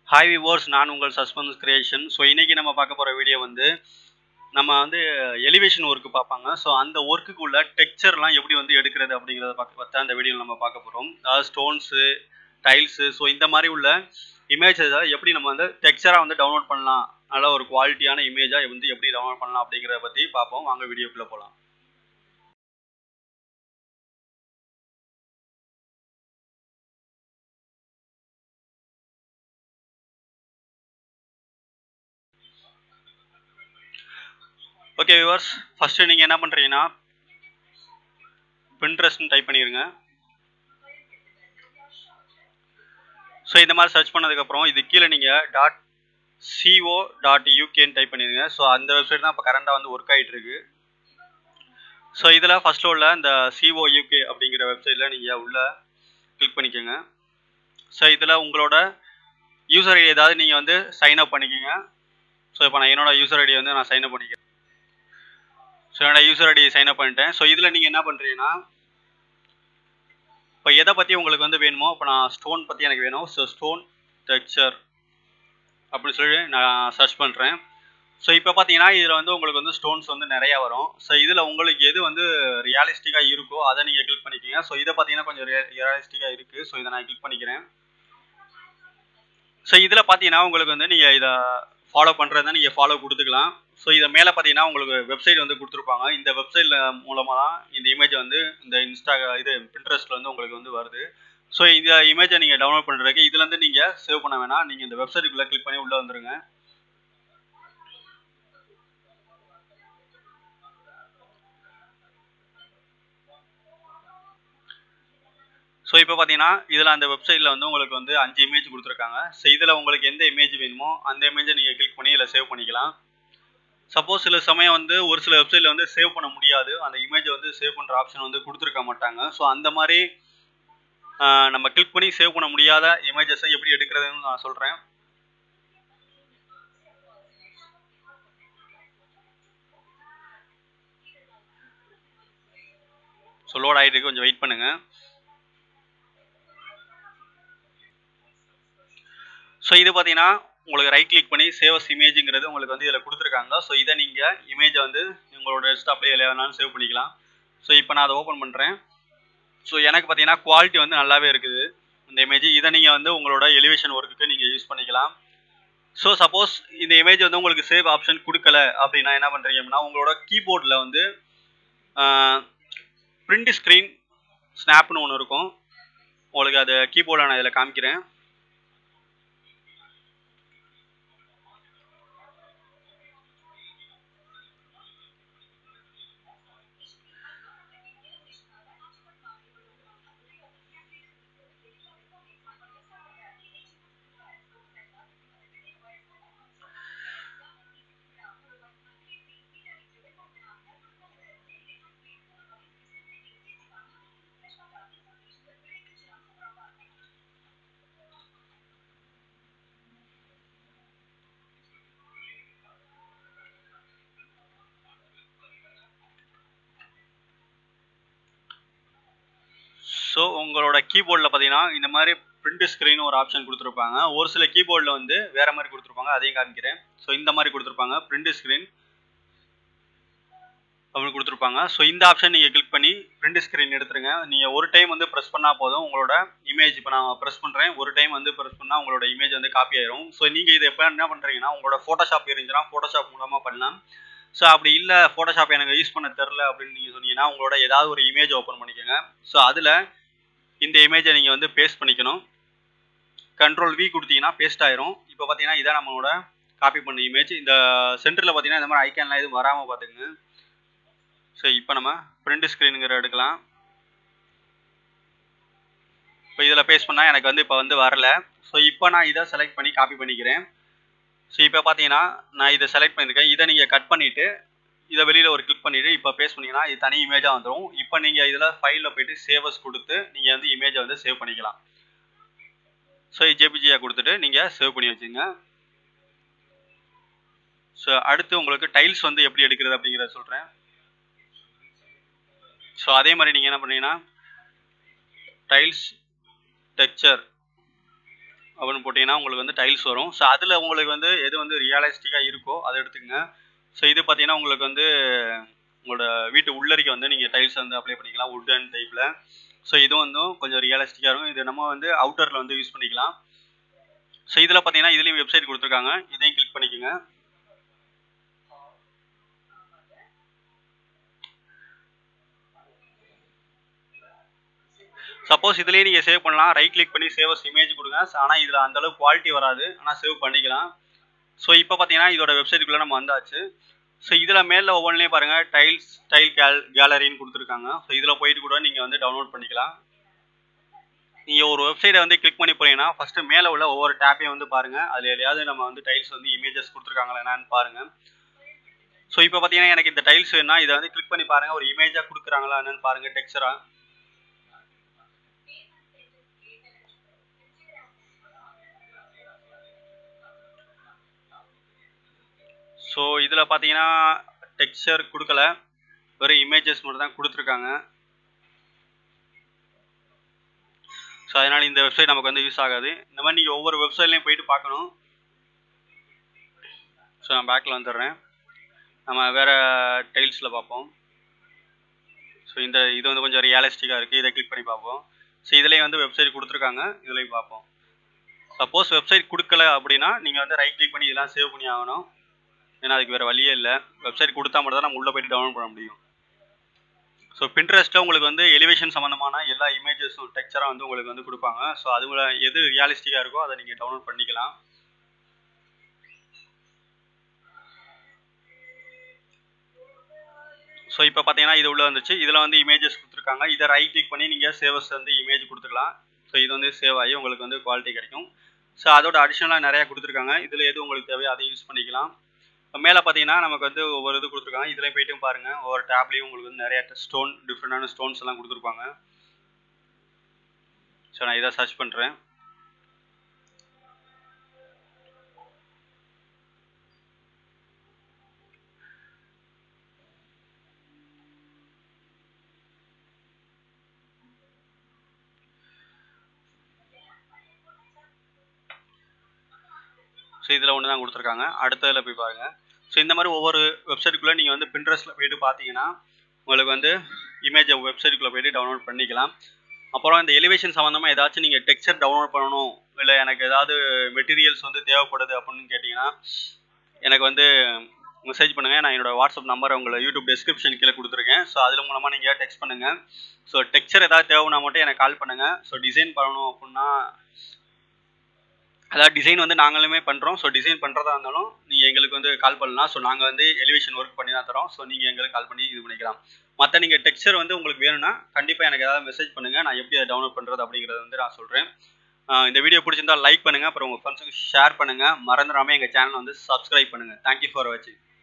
hi viewers நான் உங்கள் suspense creation so இன்னைக்கு நம்ம பார்க்க போகிற வீடியோ வந்து நம்ம வந்து எலிவேஷன் ஒர்க்கு பார்ப்பாங்க ஸோ அந்த ஒர்க்குக்குள்ள டெக்ஸ்சர்லாம் எப்படி வந்து எடுக்கிறது அப்படிங்கிறத பார்க்க பார்த்தா அந்த வீடியோவில் நம்ம பார்க்க போகிறோம் அதாவது ஸ்டோன்ஸு டைல்ஸு ஸோ இந்த மாதிரி உள்ள இமேஜஸை எப்படி நம்ம வந்து டெக்ஸ்சராக வந்து டவுன்லோட் பண்ணலாம் நல்ல ஒரு குவாலிட்டியான இமேஜாக வந்து எப்படி டவுன்லோட் பண்ணலாம் அப்படிங்கிறத பற்றி பார்ப்போம் வாங்க வீடியோக்குள்ளே போகலாம் ஓகே விவர்ஸ் ஃபஸ்ட்டு நீங்கள் என்ன பண்ணுறீங்கன்னா பின்ட்ரெஸ்ட்னு டைப் பண்ணிடுங்க ஸோ இந்த மாதிரி சர்ச் பண்ணதுக்கப்புறம் இது கீழே நீங்கள் டாட் சிஓ டாட் யூகேன்னு டைப் பண்ணிடுங்க ஸோ அந்த வெப்சைட் தான் இப்போ கரண்டாக வந்து ஒர்க் ஆகிட்டு இருக்கு ஸோ இதில் ஃபஸ்ட்டில் உள்ள இந்த சிஓ யூகே அப்படிங்கிற வெப்சைட்டில் நீங்கள் உள்ள கிளிக் பண்ணிக்கோங்க ஸோ இதில் உங்களோட யூசர் ஐடி ஏதாவது நீங்கள் வந்து சைன் அப் பண்ணிக்கோங்க ஸோ இப்போ நான் என்னோட யூசர் ஐடி வந்து நான் சைன் அப் பண்ணிக்கிறேன் ஸோ என்னோட யூசர் ஐடி சைன் அப் பண்ணிட்டேன் ஸோ இதில் நீங்கள் என்ன பண்ணுறீங்கன்னா இப்போ எதை பற்றி உங்களுக்கு வந்து வேணுமோ இப்போ நான் ஸ்டோன் பற்றி எனக்கு வேணும் ஸோ ஸ்டோன் டெக்ஸ்சர் அப்படின்னு சொல்லி நான் சர்ச் பண்ணுறேன் ஸோ இப்போ பார்த்தீங்கன்னா இதில் வந்து உங்களுக்கு வந்து ஸ்டோன்ஸ் வந்து நிறையா வரும் ஸோ இதில் உங்களுக்கு எது வந்து ரியாலிஸ்டிக்காக இருக்கோ அதை நீங்கள் கிளிக் பண்ணிக்கோங்க ஸோ இதை பார்த்தீங்கன்னா கொஞ்சம் ரியாலிஸ்டிக்காக இருக்குது ஸோ இதை நான் கிளிக் பண்ணிக்கிறேன் ஸோ இதில் பார்த்தீங்கன்னா உங்களுக்கு வந்து நீங்கள் இதை ஃபாலோ பண்ணுறதா நீங்கள் ஃபாலோ கொடுத்துக்கலாம் ஸோ இதை மேலே பார்த்தீங்கன்னா உங்களுக்கு வெப்சைட் வந்து கொடுத்துருப்பாங்க இந்த வெப்சைட்டில் மூலமாக தான் இந்த இமேஜ் வந்து இந்த இன்ஸ்டா இது பின்ட்ரெஸ்ட்டில் வந்து உங்களுக்கு வந்து வருது ஸோ இந்த இமேஜை நீங்கள் டவுன்லோட் பண்ணுறதுக்கு இதுலேருந்து நீங்கள் சேவ் பண்ண வேணாம் நீங்கள் இந்த வெப்சைட்டுக்குள்ளே கிளிக் பண்ணி உள்ளே வந்துருங்க ஸோ இப்போ பார்த்தீங்கன்னா இதில் அந்த வெப்சைட்டில் வந்து உங்களுக்கு வந்து அஞ்சு இமேஜ் கொடுத்துருக்காங்க ஸோ இதில் உங்களுக்கு எந்த இமேஜ் வேணுமோ அந்த இமேஜை நீங்கள் கிளிக் பண்ணி இதில் சேவ் பண்ணிக்கலாம் சப்போஸ் சில சமயம் வந்து ஒரு சில வெப்சைட்டில் வந்து சேவ் பண்ண முடியாது அந்த இமேஜை வந்து சேவ் பண்ணுற ஆப்ஷன் வந்து கொடுத்துருக்க மாட்டாங்க ஸோ அந்த மாதிரி நம்ம கிளிக் பண்ணி சேவ் பண்ண முடியாத இமேஜஸை எப்படி எடுக்கிறதுன்னு நான் சொல்கிறேன் ஸோ லோட் ஆகிட்டு கொஞ்சம் வெயிட் பண்ணுங்கள் ஸோ இது பார்த்தீங்கன்னா உங்களுக்கு ரைட் கிளிக் பண்ணி சேவஸ் இமேஜுங்கிறது உங்களுக்கு வந்து இதில் கொடுத்துருக்காங்க ஸோ இதை நீங்கள் இமேஜை வந்து உங்களோட டெஸ்க்டாப்லேயே எல்லாம் வேணாலும் சேவ் பண்ணிக்கலாம் ஸோ இப்போ நான் அதை ஓப்பன் பண்ணுறேன் ஸோ எனக்கு பார்த்தீங்கன்னா குவாலிட்டி வந்து நல்லாவே இருக்குது இந்த இமேஜ் இதை நீங்கள் வந்து உங்களோட எலிவேஷன் ஒர்க்குக்கு நீங்கள் யூஸ் பண்ணிக்கலாம் ஸோ சப்போஸ் இந்த இமேஜ் வந்து உங்களுக்கு சேவ் ஆப்ஷன் கொடுக்கல அப்படின்னா என்ன பண்ணுறீங்க அப்படின்னா உங்களோட கீபோர்டில் வந்து பிரிண்ட் ஸ்க்ரீன் ஸ்னாப்னு ஒன்று இருக்கும் உங்களுக்கு அது கீபோர்டில் நான் இதில் காமிக்கிறேன் ஸோ உங்களோட கீபோர்டில் பார்த்தீங்கன்னா இந்த மாதிரி பிரிண்ட் ஸ்க்ரீன் ஒரு ஆப்ஷன் கொடுத்துருப்பாங்க ஒரு சில கீபோர்டில் வந்து வேற மாதிரி கொடுத்துருப்பாங்க அதையும் காமிக்கிறேன் ஸோ இந்த மாதிரி கொடுத்துருப்பாங்க பிரிண்ட் ஸ்க்ரீன் அப்படின்னு கொடுத்துருப்பாங்க ஸோ இந்த ஆப்ஷன் நீங்கள் கிளிக் பண்ணி பிரிண்ட் ஸ்க்ரீன் எடுத்துருங்க நீங்கள் ஒரு டைம் வந்து ப்ரெஸ் பண்ணால் போதும் உங்களோட இமேஜ் இப்போ நான் ப்ரெஸ் பண்ணுறேன் ஒரு டைம் வந்து ப்ரெஸ் பண்ணால் உங்களோட இமேஜ் வந்து காப்பி ஆயிரும் ஸோ நீங்கள் இதை எப்போ என்ன பண்ணுறீங்கன்னா உங்களோட ஃபோட்டோஷாப் இருந்துச்சுன்னா ஃபோட்டோஷாப் மூலமாக பண்ணலாம் ஸோ அப்படி இல்லை ஃபோட்டோஷாப் எனக்கு யூஸ் பண்ண தெரில அப்படின்னு நீங்கள் சொன்னீங்கன்னா உங்களோட ஏதாவது ஒரு இமேஜ் ஓப்பன் பண்ணிக்கோங்க ஸோ அதில் இந்த இமேஜை நீங்கள் வந்து பேஸ்ட் பண்ணிக்கணும் கண்ட்ரோல் வி கொடுத்தீங்கன்னா பேஸ்ட் ஆயிரும் இப்போ பார்த்தீங்கன்னா இதான் நம்மளோட காப்பி பண்ண இமேஜ் இந்த சென்டரில் பார்த்தீங்கன்னா இந்த மாதிரி ஐக்கான்லாம் எதுவும் வராமல் பார்த்துக்குங்க ஸோ இப்போ நம்ம பிரிண்ட் ஸ்க்ரீனுங்கிற எடுக்கலாம் இப்போ இதில் பேஸ்ட் பண்ணால் எனக்கு வந்து இப்போ வந்து வரல ஸோ இப்போ நான் இதை செலக்ட் பண்ணி காப்பி பண்ணிக்கிறேன் ஸோ இப்போ பார்த்தீங்கன்னா நான் இதை செலக்ட் பண்ணியிருக்கேன் இதை நீங்கள் கட் பண்ணிவிட்டு இதை வெளியில் ஒரு கிளிக் பண்ணிவிட்டு இப்போ பேஸ்ட் பண்ணிங்கன்னா இது தனி இமேஜாக வந்துடும் இப்போ நீங்கள் இதில் ஃபைலில் போயிட்டு சேவஸ் கொடுத்து நீங்கள் வந்து இமேஜை வந்து சேவ் பண்ணிக்கலாம் ஸோ ஜேபிஜியாக கொடுத்துட்டு நீங்கள் சேவ் பண்ணி வச்சுங்க ஸோ அடுத்து உங்களுக்கு டைல்ஸ் வந்து எப்படி எடுக்கிறது அப்படிங்கிறத சொல்கிறேன் ஸோ அதே மாதிரி நீங்கள் என்ன பண்ணீங்கன்னா டைல்ஸ் டெக்ஸ்சர் அப்படின்னு போட்டிங்கன்னா உங்களுக்கு வந்து டைல்ஸ் வரும் ஸோ அதில் உங்களுக்கு வந்து எது வந்து ரியலிஸ்டிக்காக இருக்கோ அதை எடுத்துக்கங்க ஸோ இது பார்த்தீங்கன்னா உங்களுக்கு வந்து உங்களோட வீட்டு உள்ளறிக்கை வந்து நீங்கள் டைல்ஸ் வந்து அப்ளை பண்ணிக்கலாம் உட்டன் டைப்பில் ஸோ இதுவும் வந்து கொஞ்சம் ரியலிஸ்டிக்காக இருக்கும் இது நம்ம வந்து அவுட்டரில் வந்து யூஸ் பண்ணிக்கலாம் ஸோ இதில் பார்த்தீங்கன்னா இதுலேயும் வெப்சைட் கொடுத்துருக்காங்க இதையும் கிளிக் பண்ணிக்கோங்க சப்போஸ் இதுலேயே நீங்கள் சேவ் பண்ணலாம் ரைட் கிளிக் பண்ணி சேவஸ் இமேஜ் கொடுங்க ஆனால் இதில் அந்தளவுக்கு குவாலிட்டி வராது ஆனால் சேவ் பண்ணிக்கலாம் ஸோ இப்போ பார்த்தீங்கன்னா இதோட வெப்சைட்டுக்குள்ளே நம்ம வந்தாச்சு ஸோ இதில் மேலே ஒவ்வொன்றிலையும் பாருங்கள் டைல்ஸ் டைல் கேல் கேலரின்னு கொடுத்துருக்காங்க ஸோ இதில் போயிட்டு கூட நீங்கள் வந்து டவுன்லோட் பண்ணிக்கலாம் நீங்கள் ஒரு வெப்சைட்டை வந்து கிளிக் பண்ணி போனீங்கன்னா ஃபஸ்ட்டு மேலே உள்ள ஒவ்வொரு டேப்பையும் வந்து பாருங்கள் அதில் எதையாவது நம்ம வந்து டைல்ஸ் வந்து இமேஜஸ் கொடுத்துருக்காங்களா என்னன்னு பாருங்கள் ஸோ இப்போ பார்த்தீங்கன்னா எனக்கு இந்த டைல்ஸ் வேணா இதை வந்து கிளிக் பண்ணி பாருங்கள் ஒரு இமேஜாக கொடுக்குறாங்களா என்னன்னு பாருங்கள் டெக்ஸ்டராக ஸோ இதில் பார்த்தீங்கன்னா டெக்ஸ்சர் கொடுக்கல வெறும் இமேஜஸ் மட்டும் தான் கொடுத்துருக்காங்க ஸோ அதனால் இந்த வெப்சைட் நமக்கு வந்து யூஸ் ஆகாது இந்த மாதிரி நீங்கள் ஒவ்வொரு வெப்சைட்லையும் போயிட்டு பார்க்கணும் ஸோ நான் பேக்கில் வந்துடுறேன் நம்ம வேறு டைல்ஸில் பார்ப்போம் ஸோ இந்த இது வந்து கொஞ்சம் ரியலிஸ்டிக்காக இருக்குது இதை கிளிக் பண்ணி பார்ப்போம் ஸோ இதுலேயும் வந்து வெப்சைட் கொடுத்துருக்காங்க இதுலேயும் பார்ப்போம் சப்போஸ் வெப்சைட் கொடுக்கல அப்படின்னா நீங்கள் வந்து ரைட் கிளிக் பண்ணி இதெல்லாம் சேவ் பண்ணி ஆகணும் ஏன்னா அதுக்கு வேறு வழியே இல்லை வெப்சைட் கொடுத்தா மட்டும் தான் நம்ம உள்ளே போயிட்டு டவுன்லோட் பண்ண முடியும் ஸோ பின்ட்ரெஸ்ட்டில் உங்களுக்கு வந்து எலிவேஷன் சம்மந்தமான எல்லா இமேஜஸும் டெக்ஸ்சராக வந்து உங்களுக்கு வந்து கொடுப்பாங்க ஸோ அது எது ரியாலிஸ்டிக்காக இருக்கோ அதை நீங்கள் டவுன்லோட் பண்ணிக்கலாம் ஸோ இப்போ பார்த்தீங்கன்னா இது உள்ள வந்துச்சு இதில் வந்து இமேஜஸ் கொடுத்துருக்காங்க இதை ரைட் கிளிக் பண்ணி நீங்கள் சேவஸ் வந்து இமேஜ் கொடுத்துக்கலாம் ஸோ இது வந்து சேவ் ஆகி உங்களுக்கு வந்து குவாலிட்டி கிடைக்கும் ஸோ அதோட அடிஷ்னலாக நிறையா கொடுத்துருக்காங்க இதில் எது உங்களுக்கு தேவையோ அதை யூஸ் பண்ணிக்கலாம் மேலே பார்த்தீங்கன்னா நமக்கு வந்து ஒவ்வொரு இது கொடுத்துருக்காங்க இதில் போயிட்டும் பாருங்கள் ஒவ்வொரு டேப்லேயும் உங்களுக்கு வந்து நிறைய ஸ்டோன் டிஃப்ரெண்டான ஸ்டோன்ஸ் எல்லாம் கொடுத்துருப்பாங்க ஸோ நான் இதை சர்ச் பண்ணுறேன் ஸோ இதில் ஒன்று தான் கொடுத்துருக்காங்க அடுத்ததில் போய் பாருங்கள் ஸோ இந்த மாதிரி ஒவ்வொரு வெப்சைட்டுக்குள்ளே நீங்கள் வந்து பின்ட்ரெஸ்ட்டில் போயிட்டு பார்த்தீங்கன்னா உங்களுக்கு வந்து இமேஜை வெப்சைட்டுக்குள்ளே போயிட்டு டவுன்லோட் பண்ணிக்கலாம் அப்புறம் இந்த எலிவேஷன் சம்மந்தமாக ஏதாச்சும் நீங்கள் டெக்ஸ்சர் டவுன்லோட் பண்ணணும் இல்லை எனக்கு ஏதாவது மெட்டீரியல்ஸ் வந்து தேவைப்படுது அப்படின்னு கேட்டிங்கன்னா எனக்கு வந்து மெசேஜ் பண்ணுங்கள் நான் என்னோட வாட்ஸ்அப் நம்பரை உங்களை யூடியூப் டிஸ்கிரிப்ஷன் கீழே கொடுத்துருக்கேன் ஸோ அதில் மூலமாக நீங்கள் டெக்ஸ்ட் பண்ணுங்கள் ஸோ டெக்ஸ்சர் ஏதாவது தேவைன்னா மட்டும் எனக்கு கால் பண்ணுங்கள் ஸோ டிசைன் பண்ணணும் அப்படின்னா அதாவது டிசைன் வந்து நாங்களுமே பண்ணுறோம் ஸோ டிசைன் பண்ணுறதா இருந்தாலும் நீங்கள் எங்களுக்கு வந்து கால் பண்ணலாம் ஸோ நாங்கள் வந்து எலிவேஷன் ஒர்க் பண்ணி தான் தரோம் ஸோ நீங்கள் எங்களுக்கு கால் பண்ணி இது பண்ணிக்கலாம் மற்ற நீங்கள் டெக்ஸ்சர் வந்து உங்களுக்கு வேணும்னா கண்டிப்பாக எனக்கு ஏதாவது மெசேஜ் பண்ணுங்கள் நான் எப்படி அதை டவுன்லோட் பண்ணுறது அப்படிங்கிறத வந்து நான் சொல்கிறேன் இந்த வீடியோ பிடிச்சிருந்தா லைக் பண்ணுங்கள் அப்புறம் உங்கள் ஃப்ரெண்ட்ஸுக்கு ஷேர் பண்ணுங்கள் மறந்துடாமல் எங்கள் சேனலை வந்து சப்ஸ்கிரைப் பண்ணுங்கள் தேங்க்யூ ஃபார் வாட்சிங்